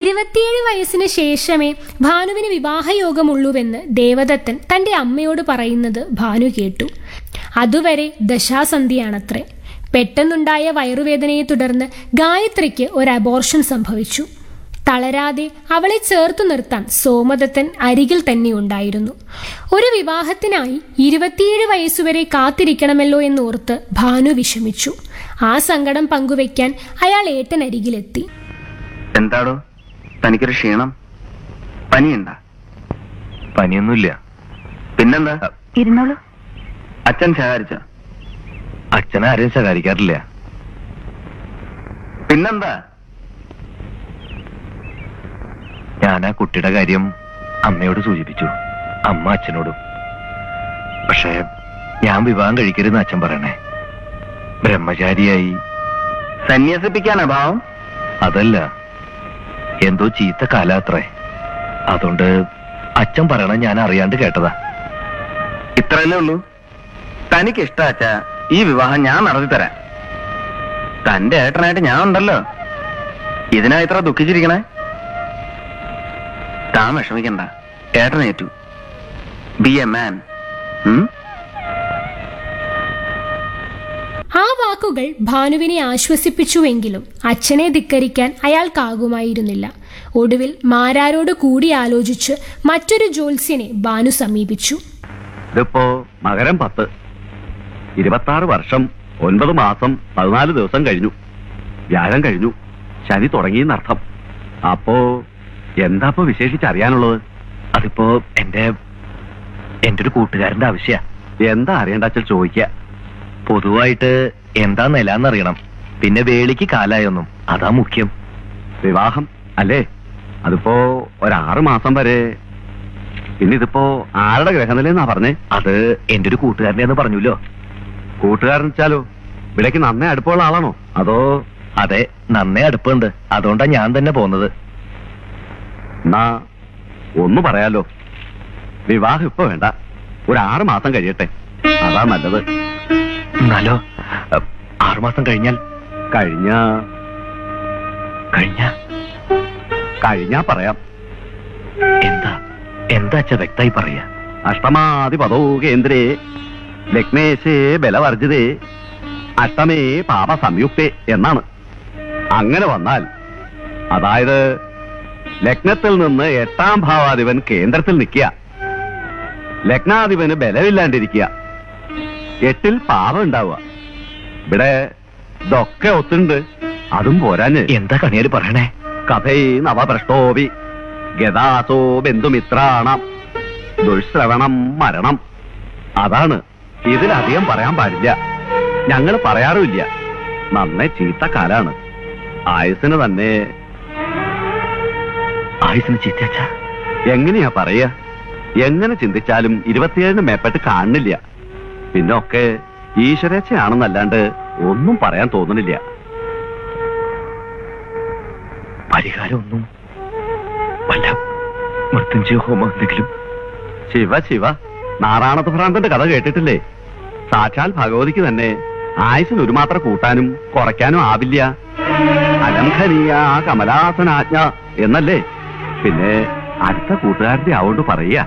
ഇരുപത്തിയേഴ് വയസ്സിന് ശേഷമേ ഭാനുവിന് വിവാഹയോഗമുള്ളൂവെന്ന് ദേവദത്തൻ തന്റെ അമ്മയോട് പറയുന്നത് ഭാനു കേട്ടു അതുവരെ ദശാസന്ധിയാണത്രേ പെട്ടെന്നുണ്ടായ വയറുവേദനയെ തുടർന്ന് ഗായത്രിക്ക് ഒരു അബോർഷൻ സംഭവിച്ചു തളരാതെ അവളെ ചേർത്തു നിർത്താൻ സോമദത്തൻ അരികിൽ തന്നെ ഉണ്ടായിരുന്നു ഒരു വിവാഹത്തിനായി ഇരുപത്തിയേഴ് വയസ്സുവരെ കാത്തിരിക്കണമല്ലോ എന്നോർത്ത് ഭാനു വിഷമിച്ചു ആ സങ്കടം പങ്കുവെക്കാൻ അയാൾ ഏട്ടനരികിലെത്തി എന്താടോ തനിക്കൊരു ക്ഷീണം പനിയുണ്ട പനിയൊന്നുമില്ല പിന്നെന്താ ഇരുന്നോളൂ അച്ഛൻ ശകാരിച്ച അച്ഛനെ ആരെയും ശകാരിക്കാറില്ല പിന്നെന്താ ഞാൻ ആ കുട്ടിയുടെ കാര്യം അമ്മയോട് സൂചിപ്പിച്ചു അമ്മ അച്ഛനോടും പക്ഷേ ഞാൻ വിവാഹം കഴിക്കരുതെന്ന് അച്ഛൻ പറയണേ ബ്രഹ്മചാരിയായി സന്യസിപ്പിക്കാനാ ഭാവം അതല്ല എന്തോ ചീത്ത കാലാത്രേ അതുകൊണ്ട് അച്ഛൻ പറയണ ഞാൻ അറിയാണ്ട് കേട്ടതാ ഇത്രയല്ലേ ഉള്ളൂ തനിക്ക് ഇഷ്ടാച്ച ഈ വിവാഹം ഞാൻ നടത്തി തരാം തന്റെ ഏട്ടനായിട്ട് ഞാൻ ഉണ്ടല്ലോ ഇതിനാ ഇത്ര ദുഃഖിച്ചിരിക്കണേ താൻ വിഷമിക്കണ്ട ഏട്ടനേറ്റു ബി എ മാൻ ആ വാക്കുകൾ ഭാനുവിനെ ആശ്വസിപ്പിച്ചുവെങ്കിലും അച്ഛനെ ധിക്കരിക്കാൻ അയാൾക്കാകുമായിരുന്നില്ല ഒടുവിൽ മാരാരോട് കൂടി ആലോചിച്ച് മറ്റൊരു ജ്യോത്സ്യനെ ഭാനു സമീപിച്ചു ഇതിപ്പോ മകരം പത്ത് ഇരുപത്താറ് വർഷം ഒൻപത് മാസം പതിനാല് ദിവസം കഴിഞ്ഞു വ്യാഴം കഴിഞ്ഞു ശനി തുടങ്ങിയെന്നർത്ഥം അപ്പോ എന്താപ്പോ വിശേഷിച്ചറിയാനുള്ളത് അതിപ്പോ എന്റെ എന്റെ ഒരു കൂട്ടുകാരന്റെ ആവശ്യ എന്താ അറിയണ്ടാച്ചാൽ ചോദിക്ക പൊതുവായിട്ട് എന്താ നിലാന്നറിയണം പിന്നെ വേളിക്ക് കാലായൊന്നും അതാ മുഖ്യം വിവാഹം അല്ലേ അതിപ്പോ ഒരാറ് മാസം വരെ പിന്നെ ഇതിപ്പോ ആരുടെ ഗ്രഹനിലെന്നാ പറഞ്ഞേ അത് എന്റെ ഒരു കൂട്ടുകാരനെ എന്ന് പറഞ്ഞല്ലോ കൂട്ടുകാരൻ വെച്ചാലോ ഇവിടേക്ക് നന്നേ അടുപ്പമുള്ള ആളാണോ അതോ അതെ നന്നേ അടുപ്പുണ്ട് അതുകൊണ്ടാ ഞാൻ തന്നെ പോന്നത് എന്നാ ഒന്ന് പറയാലോ വിവാഹം ഇപ്പൊ വേണ്ട ഒരു ആറ് മാസം കഴിയട്ടെ അതാ നല്ലത് എന്നാലോ അഹ്, ആറുമാസം കഴിഞ്ഞാൽ കഴിഞ്ഞ കഴിഞ്ഞ കഴിഞ്ഞാ പറയാം എന്താ എന്താ അച്ഛ വ്യക്തമായി പറയാ അഷ്ടമാധിപതോ കേന്ദ്രേ ലഗ്നേശേ ബലവർജിതേ അഷ്ടമേ പാപ സംയുക്തേ എന്നാണ് അങ്ങനെ വന്നാൽ അതായത് ലഗ്നത്തിൽ നിന്ന് എട്ടാം ഭാവാധിപൻ കേന്ദ്രത്തിൽ നിൽക്കുക ലഗ്നാധിപന് ബലമില്ലാണ്ടിരിക്കുക എട്ടിൽ പാപം ഉണ്ടാവുക ഇവിടെ ഇതൊക്കെ ഒത്തുണ്ട് അതും പോരാഞ്ഞ് എന്താ കണിയാര് പറയണേ കഥൈ നവഭ്രഷ്ടോപി ഗതാസോ ബന്ധുമിത്രാണം ദുഷ്ശ്രവണം മരണം അതാണ് ഇതിലധികം പറയാൻ പാടില്ല ഞങ്ങൾ പറയാറുമില്ല നന്നേ ചീത്ത കാലാണ് ആയുസിന് തന്നെ ആയുസിന് ചിറ്റച്ച എങ്ങനെയാ പറയാ എങ്ങനെ ചിന്തിച്ചാലും ഇരുപത്തിയേഴിന് മേപ്പെട്ട് കാണുന്നില്ല പിന്നെ ഒക്കെ ഈശ്വരേച്ഛയാണെന്നല്ലാണ്ട് ഒന്നും പറയാൻ തോന്നുന്നില്ല പരിഹാരമൊന്നും വല്ല മൃത്യുഞ്ജയ ഹോമം എന്തെങ്കിലും ശിവ ശിവ നാറാണത്ത് ഭ്രാന്തന്റെ കഥ കേട്ടിട്ടില്ലേ സാക്ഷാൽ ഭഗവതിക്ക് തന്നെ ആയുസിന് ഒരു മാത്രം കൂട്ടാനും കുറയ്ക്കാനും ആവില്ല അലംഘനീയ കമലാസനാജ്ഞ എന്നല്ലേ പിന്നെ അടുത്ത കൂട്ടുകാരന്റെ ആവോണ്ട് പറയുക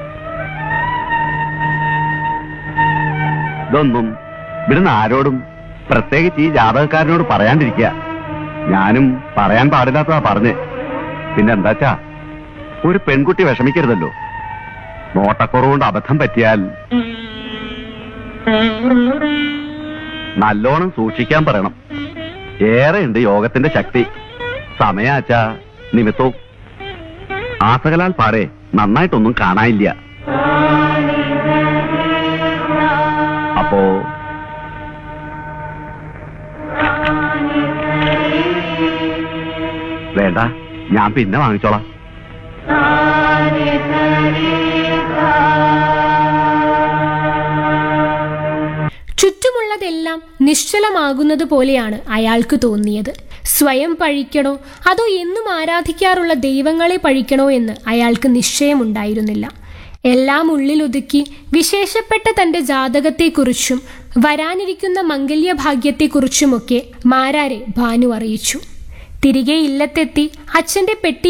ഇതൊന്നും ഇവിടുന്ന് ആരോടും പ്രത്യേകിച്ച് ഈ ജാതകക്കാരനോട് പറയാണ്ടിരിക്കുക ഞാനും പറയാൻ പാടില്ലാത്തതാ പറഞ്ഞ് പിന്നെന്താച്ചാ ഒരു പെൺകുട്ടി വിഷമിക്കരുതല്ലോ നോട്ടക്കുറവുകൊണ്ട് അബദ്ധം പറ്റിയാൽ നല്ലോണം സൂക്ഷിക്കാൻ പറയണം ഏറെയുണ്ട് യോഗത്തിന്റെ ശക്തി സമയാച്ച നിമിത്തവും ആസകലാൽ പാടെ നന്നായിട്ടൊന്നും കാണാനില്ല അപ്പോ വേണ്ട ഞാൻ പിന്നെ വാങ്ങിച്ചോളാം ചുറ്റുമുള്ളതെല്ലാം നിശ്ചലമാകുന്നത് പോലെയാണ് അയാൾക്ക് തോന്നിയത് സ്വയം പഴിക്കണോ അതോ എന്നും ആരാധിക്കാറുള്ള ദൈവങ്ങളെ പഴിക്കണോ എന്ന് അയാൾക്ക് നിശ്ചയമുണ്ടായിരുന്നില്ല എല്ലാം ഉള്ളിലൊതുക്കി വിശേഷപ്പെട്ട തന്റെ ജാതകത്തെക്കുറിച്ചും വരാനിരിക്കുന്ന മംഗല്യഭാഗ്യത്തെക്കുറിച്ചുമൊക്കെ മാരാരെ ഭാനു അറിയിച്ചു തിരികെ ഇല്ലത്തെത്തി അച്ഛന്റെ പെട്ടി